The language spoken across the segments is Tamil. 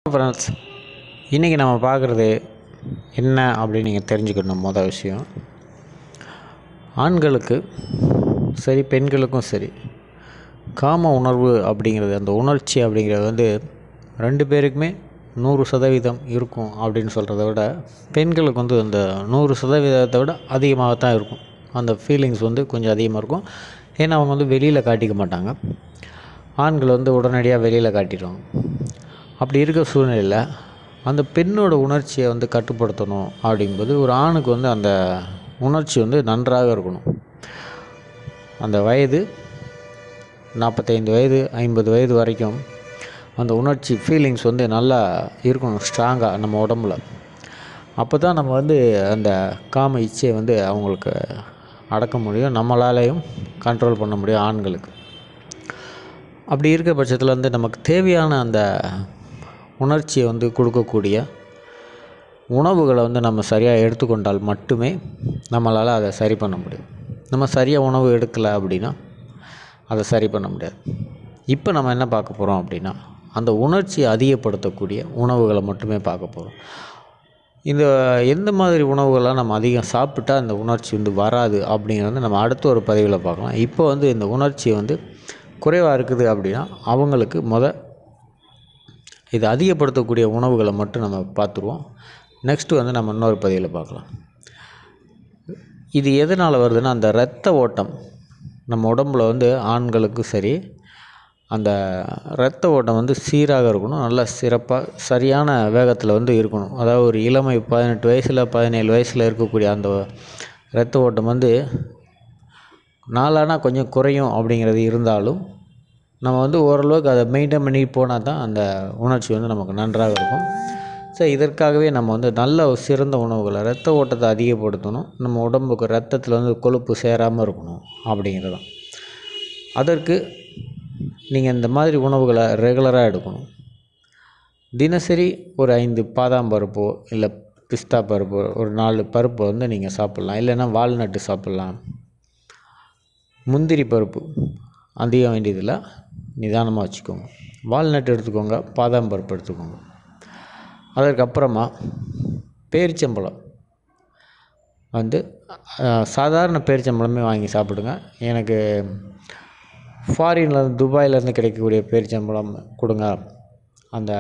ஃப்ரெண்ட்ஸ் இன்றைக்கி நம்ம பார்க்குறது என்ன அப்படின்னு நீங்கள் தெரிஞ்சுக்கணும் மொதல் விஷயம் ஆண்களுக்கு சரி பெண்களுக்கும் சரி காம உணர்வு அப்படிங்கிறது அந்த உணர்ச்சி அப்படிங்கிறது வந்து ரெண்டு பேருக்குமே நூறு சதவீதம் இருக்கும் அப்படின்னு சொல்கிறத விட பெண்களுக்கு வந்து அந்த நூறு சதவீதத்தை விட அதிகமாக தான் இருக்கும் அந்த ஃபீலிங்ஸ் வந்து கொஞ்சம் அதிகமாக இருக்கும் ஏன்னா அவங்க வந்து வெளியில் காட்டிக்க மாட்டாங்க ஆண்கள் வந்து உடனடியாக வெளியில் காட்டிடுவாங்க அப்படி இருக்க சூழ்நிலையில் அந்த பெண்ணோட உணர்ச்சியை வந்து கட்டுப்படுத்தணும் அப்படிங்கும்போது ஒரு ஆணுக்கு வந்து அந்த உணர்ச்சி வந்து நன்றாக இருக்கணும் அந்த வயது நாற்பத்தைந்து வயது ஐம்பது வயது வரைக்கும் அந்த உணர்ச்சி ஃபீலிங்ஸ் வந்து நல்லா இருக்கணும் ஸ்ட்ராங்காக நம்ம உடம்புல அப்போ தான் நம்ம வந்து அந்த காம இச்சையை வந்து அவங்களுக்கு அடக்க முடியும் நம்மளாலையும் கண்ட்ரோல் பண்ண முடியும் ஆண்களுக்கு அப்படி இருக்க பட்சத்தில் வந்து நமக்கு தேவையான அந்த உணர்ச்சியை வந்து கொடுக்கக்கூடிய உணவுகளை வந்து நம்ம சரியாக எடுத்துக்கொண்டால் மட்டுமே நம்மளால் அதை சரி பண்ண முடியும் நம்ம சரியாக உணவு எடுக்கலை அப்படின்னா அதை சரி பண்ண முடியாது இப்போ நம்ம என்ன பார்க்க போகிறோம் அப்படின்னா அந்த உணர்ச்சியை அதிகப்படுத்தக்கூடிய உணவுகளை மட்டுமே பார்க்க போகிறோம் இந்த எந்த மாதிரி உணவுகள்லாம் நம்ம அதிகம் சாப்பிட்டா அந்த உணர்ச்சி வந்து வராது அப்படிங்கிறத நம்ம அடுத்த ஒரு பதிவில் பார்க்கலாம் இப்போ வந்து இந்த உணர்ச்சி வந்து குறைவாக இருக்குது அப்படின்னா அவங்களுக்கு முத இது அதிகப்படுத்தக்கூடிய உணவுகளை மட்டும் நம்ம பார்த்துருவோம் நெக்ஸ்ட்டு வந்து நம்ம இன்னொரு பதிவில் பார்க்கலாம் இது எதனால் வருதுன்னா அந்த இரத்த ஓட்டம் நம்ம உடம்புல வந்து ஆண்களுக்கும் சரி அந்த இரத்த ஓட்டம் வந்து சீராக இருக்கணும் நல்லா சிறப்பாக சரியான வேகத்தில் வந்து இருக்கணும் அதாவது ஒரு இளமை பதினெட்டு வயசில் பதினேழு வயசில் இருக்கக்கூடிய அந்த இரத்த ஓட்டம் வந்து நாளானா கொஞ்சம் குறையும் அப்படிங்கிறது இருந்தாலும் நம்ம வந்து ஓரளவுக்கு அதை மெயின்டைன் பண்ணி போனால் தான் அந்த உணர்ச்சி வந்து நமக்கு நன்றாக இருக்கும் ஸோ இதற்காகவே நம்ம வந்து நல்ல ஒரு சிறந்த உணவுகளை ரத்த ஓட்டத்தை அதிகப்படுத்தணும் நம்ம உடம்புக்கு ரத்தத்தில் வந்து கொழுப்பு சேராமல் இருக்கணும் அப்படிங்கிறது தான் அதற்கு நீங்கள் இந்த மாதிரி உணவுகளை ரெகுலராக எடுக்கணும் தினசரி ஒரு ஐந்து பாதாம் பருப்போ இல்லை பிஸ்தா பருப்போ ஒரு நாலு பருப்பை வந்து நீங்கள் சாப்பிட்லாம் இல்லைன்னா வால்நட்டு சாப்பிட்லாம் முந்திரி பருப்பு அதிகம் வேண்டியதில்லை நிதானமாக வச்சுக்கோங்க வால்நட் எடுத்துக்கோங்க பாதாம் பருப்பு எடுத்துக்கோங்க அதற்கப்புறமா பேரிச்சம்பழம் வந்து சாதாரண பேரிச்சம்பழமே வாங்கி சாப்பிடுங்க எனக்கு ஃபாரின்லேருந்து துபாயிலேருந்து கிடைக்கக்கூடிய பேரிச்சம்பழம் கொடுங்க அந்த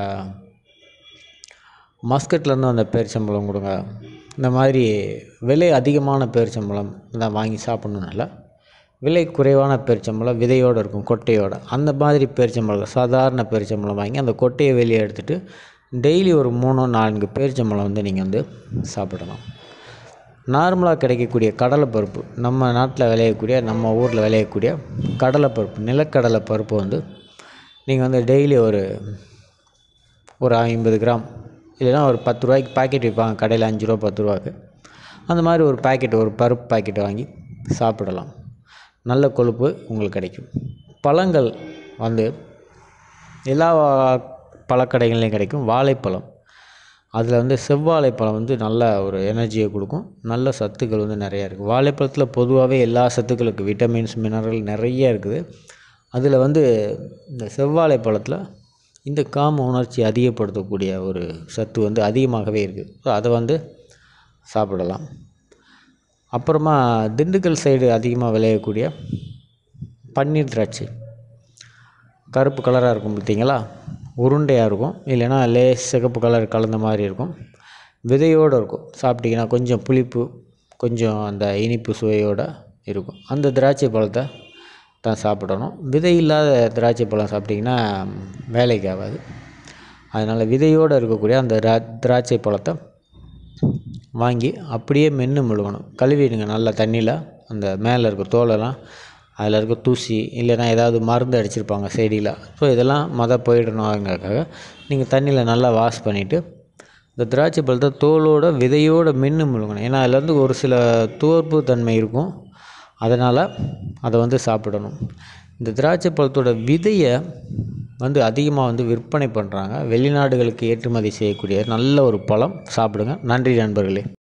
மஸ்கட்லேருந்து வந்த பேரிச்சம்பழம் கொடுங்க இந்த மாதிரி விலை அதிகமான பேரிச்சம்பழம் தான் வாங்கி சாப்பிட்ணும் இல்லை விலை குறைவான பேரிச்சம்பழம் விதையோடு இருக்கும் கொட்டையோடு அந்த மாதிரி பேரிச்சம்பழம் சாதாரண பேரிச்சம்பழம் வாங்கி அந்த கொட்டையை வெளியே எடுத்துகிட்டு டெய்லி ஒரு மூணு நான்கு பேரிச்சம்பழம் வந்து நீங்கள் வந்து சாப்பிடலாம் நார்மலாக கிடைக்கக்கூடிய கடலைப்பருப்பு நம்ம நாட்டில் விளையக்கூடிய நம்ம ஊரில் விளையக்கூடிய கடலைப்பருப்பு நிலக்கடலை பருப்பு வந்து நீங்கள் வந்து டெய்லி ஒரு ஒரு ஐம்பது கிராம் இல்லைன்னா ஒரு பத்து ரூபாய்க்கு பாக்கெட் விற்பாங்க கடையில் அஞ்சு ரூபா பத்து ரூபாய்க்கு அந்த மாதிரி ஒரு பாக்கெட் ஒரு பருப்பு பாக்கெட் வாங்கி சாப்பிடலாம் நல்ல கொழுப்பு உங்களுக்கு கிடைக்கும் பழங்கள் வந்து எல்லா பழக்கடைகள்லையும் கிடைக்கும் வாழைப்பழம் அதில் வந்து செவ்வாழைப்பழம் வந்து நல்ல ஒரு எனர்ஜியை கொடுக்கும் நல்ல சத்துக்கள் வந்து நிறையா இருக்குது வாழைப்பழத்தில் பொதுவாகவே எல்லா சத்துக்களுக்கு விட்டமின்ஸ் மினரல் நிறைய இருக்குது அதில் வந்து இந்த செவ்வாழைப்பழத்தில் இந்த காம உணர்ச்சி அதிகப்படுத்தக்கூடிய ஒரு சத்து வந்து அதிகமாகவே இருக்குது ஸோ அதை வந்து சாப்பிடலாம் அப்புறமா திண்டுக்கல் சைடு அதிகமாக விளையக்கூடிய பன்னீர் திராட்சை கருப்பு கலராக இருக்கும் பார்த்தீங்களா உருண்டையாக இருக்கும் இல்லைன்னா லேஸ் சிகப்பு கலர் கலந்த மாதிரி இருக்கும் விதையோடு இருக்கும் சாப்பிட்டிங்கன்னா கொஞ்சம் புளிப்பு கொஞ்சம் அந்த இனிப்பு சுவையோடு இருக்கும் அந்த திராட்சை பழத்தை தான் சாப்பிடணும் விதை இல்லாத திராட்சை பழம் சாப்பிட்டிங்கன்னா வேலைக்கு ஆகாது அதனால் விதையோடு இருக்கக்கூடிய அந்த திரா திராட்சை பழத்தை வாங்கி அப்படியே மென்று முழுகணும் கழுவிடுங்க நல்லா தண்ணியில் அந்த மேலே இருக்க தோலெல்லாம் அதில் இருக்க தூசி இல்லைன்னா ஏதாவது மருந்து அடிச்சிருப்பாங்க செடியில் ஸோ இதெல்லாம் மொத போயிடணுங்கிறதுக்காக நீங்கள் தண்ணியில் நல்லா வாஷ் பண்ணிவிட்டு இந்த திராட்சை பழத்தை தோலோட விதையோட மென்று முழுங்கணும் ஏன்னா அதில் வந்து ஒரு சில துவர்ப்பு தன்மை இருக்கும் அதனால் அதை வந்து சாப்பிடணும் இந்த திராட்சை பழத்தோட விதையை வந்து அதிகமாக வந்து விற்பனை பண்ணுறாங்க வெளிநாடுகளுக்கு ஏற்றுமதி செய்யக்கூடிய நல்ல ஒரு பழம் சாப்பிடுங்க நன்றி நண்பர்களே